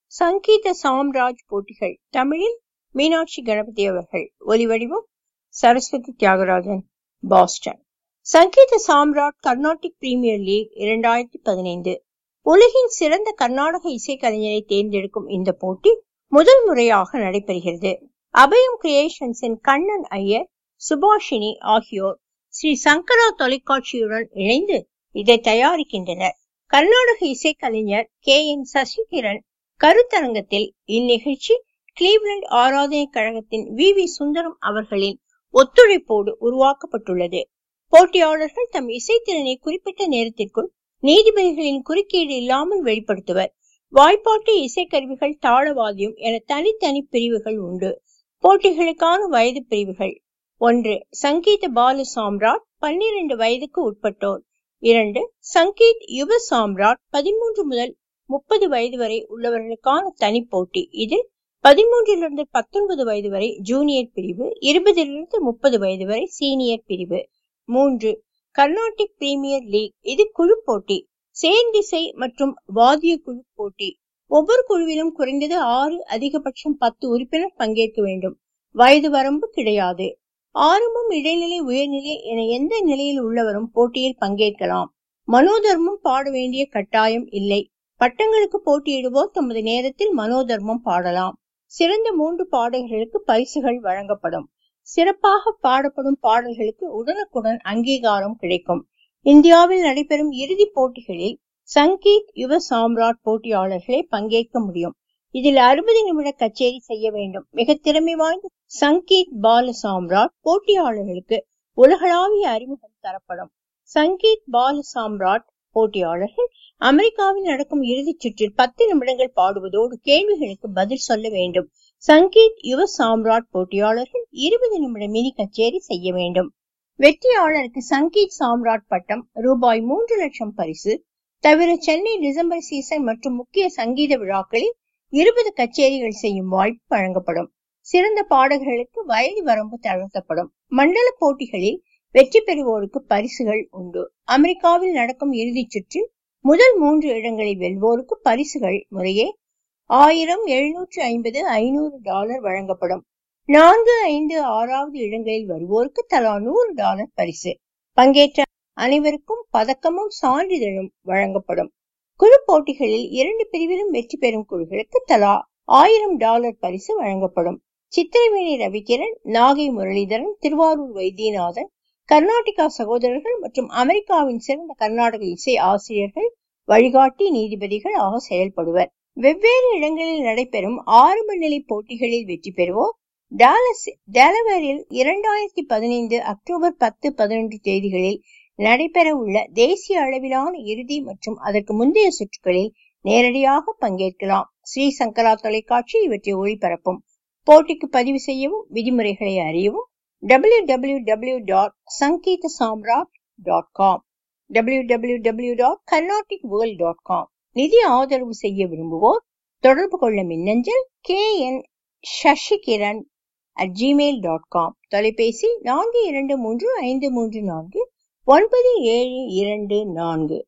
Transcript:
சங்கீத சாம்ராஜ் போட்டிகள் தமிழில் மீனாட்சி கணபதி அவர்கள் ஒலிவடிவம் சரஸ்வதி தியாகராஜன் பாஸ்டன் சங்கீத சாம்ராட் கர்நாடிக் பிரீமியர் லீக் இரண்டாயிரத்தி பதினைந்து உலகின் சிறந்த கர்நாடக இசைக்கலைஞரை தேர்ந்தெடுக்கும் இந்த போட்டி முதல் முறையாக நடைபெறுகிறது அபயம் கிரியேஷன்ஸின் கண்ணன் ஐயர் சுபாஷினி ஆகியோர் ஸ்ரீ சங்கரா தொலைக்காட்சியுடன் இணைந்து இதை தயாரிக்கின்றனர் கர்நாடக இசைக்கலைஞர் கே என் சசிகிரண் கருத்தரங்கத்தில் இந்நிகழ்ச்சி கிளீவ்லண்ட் ஆராதனை கழகத்தின் வி வி சுந்தரம் அவர்களின் ஒத்துழைப்போடு உருவாக்கப்பட்டுள்ளது போட்டியாளர்கள் தம் இசைத்திறனை குறிப்பிட்ட நேரத்திற்குள் நீதிபதிகளின் குறுக்கீடு இல்லாமல் வெளிப்படுத்துவர் வாய்ப்பாட்டு இசைக்கருவிகள் தாளவாதியம் என தனித்தனி பிரிவுகள் உண்டு போட்டிகளுக்கான வயது பிரிவுகள் ஒன்று சங்கீத பால சாம்ராட் பன்னிரண்டு வயதுக்கு உட்பட்டோர் இரண்டு சங்கீத் யுவ சாம்ராட் பதிமூன்று முதல் முப்பது வயது வரை உள்ளவர்களுக்கான தனி போட்டி இதில் பதிமூன்றிலிருந்து பத்தொன்பது வயது வரை ஜூனியர் பிரிவு இருபதிலிருந்து முப்பது வயது வரை சீனியர் பிரிவு மூன்று கர்நாடிக் பிரீமியர் லீக் இது குழு போட்டி சேர்ந்திசை மற்றும் வாத்திய குழு போட்டி ஒவ்வொரு குழுவிலும் குறைந்தது ஆறு அதிகபட்சம் பத்து உறுப்பினர் பங்கேற்க வேண்டும் வயது வரம்பு கிடையாது ஆரம்பம் இடைநிலை உயர்நிலை என எந்த நிலையில் உள்ளவரும் போட்டியில் பங்கேற்கலாம் மனோதர்மம் பாட வேண்டிய கட்டாயம் இல்லை பட்டங்களுக்கு போட்டியிடுவோர் தமது நேரத்தில் மனோதர்மம் பாடலாம் சிறந்த மூன்று பாடல்களுக்கு பரிசுகள் வழங்கப்படும் சிறப்பாக பாடப்படும் பாடல்களுக்கு உடனுக்குடன் அங்கீகாரம் கிடைக்கும் இந்தியாவில் நடைபெறும் இறுதிப் போட்டிகளில் சங்கீத் யுவ சாம்ராட் போட்டியாளர்களே பங்கேற்க முடியும் இதில் அறுபது நிமிட கச்சேரி செய்ய வேண்டும் மிக திறமை வாய்ந்த சங்கீத் பால சாம்ராட் போட்டியாளர்களுக்கு உலகளாவிய அறிமுகம் தரப்படும் சங்கீத் பால சாம்ராட் போட்டியாளர்கள் அமெரிக்காவில் நடக்கும் இறுதிச் சுற்றில் பத்து நிமிடங்கள் பாடுவதோடு கேள்விகளுக்கு பதில் சொல்ல வேண்டும் சங்கீத் யுவ சாம்ராட் போட்டியாளர்கள் இருபது நிமிட மினி கச்சேரி செய்ய வேண்டும் வெற்றியாளருக்கு சங்கீத் சாம்ராட் பட்டம் ரூபாய் மூன்று லட்சம் பரிசு தவிர சென்னை டிசம்பர் சீசன் மற்றும் முக்கிய சங்கீத விழாக்களில் இருபது கச்சேரிகள் செய்யும் வாய்ப்பு வழங்கப்படும் சிறந்த பாடகர்களுக்கு வயது வரம்பு தளர்த்தப்படும் மண்டல போட்டிகளில் வெற்றி பெறுவோருக்கு பரிசுகள் உண்டு அமெரிக்காவில் நடக்கும் இறுதிச் சுற்றில் முதல் மூன்று இடங்களை வெல்வோருக்கு பரிசுகள் முறையே ஆயிரம் எழுநூற்று ஐம்பது ஐநூறு டாலர் வழங்கப்படும் நான்கு ஐந்து ஆறாவது இடங்களில் வருவோருக்கு தலா நூறு டாலர் பரிசு பங்கேற்ற அனைவருக்கும் பதக்கமும் சான்றிதழும் வழங்கப்படும் குழு போட்டிகளில் இரண்டு பிரிவிலும் வெற்றி பெறும் குழுக்களுக்கு தலா ஆயிரம் டாலர் பரிசு வழங்கப்படும் சித்திரவேணி ரவிகிரண் நாகை முரளிதரன் திருவாரூர் வைத்தியநாதன் கர்நாடகா சகோதரர்கள் மற்றும் அமெரிக்காவின் சிறந்த கர்நாடக இசை ஆசிரியர்கள் வழிகாட்டி நீதிபதிகள் ஆக செயல்படுவர் வெவ்வேறு இடங்களில் நடைபெறும் ஆரம்ப நிலை போட்டிகளில் வெற்றி பெறுவோர் டாலஸ் டெலவேரில் இரண்டாயிரத்தி பதினைந்து அக்டோபர் பத்து பதினொன்று தேதிகளில் நடைபெற உள்ள தேசிய அளவிலான இறுதி மற்றும் அதற்கு முந்தைய சுற்றுகளில் நேரடியாக பங்கேற்கலாம் ஸ்ரீ சங்கரா தொலைக்காட்சி இவற்றை ஒளிபரப்பும் போட்டிக்கு பதிவு செய்யவும் விதிமுறைகளை அறியவும் W W W dot Sangeetha Samrat dot com W W W dot Carnatic world dot com நிதி ஆதரவு செய்ய விரும்புவோர் தொடர்பு கொள்ள மின்னஞ்சல் K N Sasikiran at Gmail dot com தொலைபேசி நான்கு இரண்டு மூன்று ஐந்து மூன்று நான்கு ஒன்பது ஏழு இரண்டு நான்கு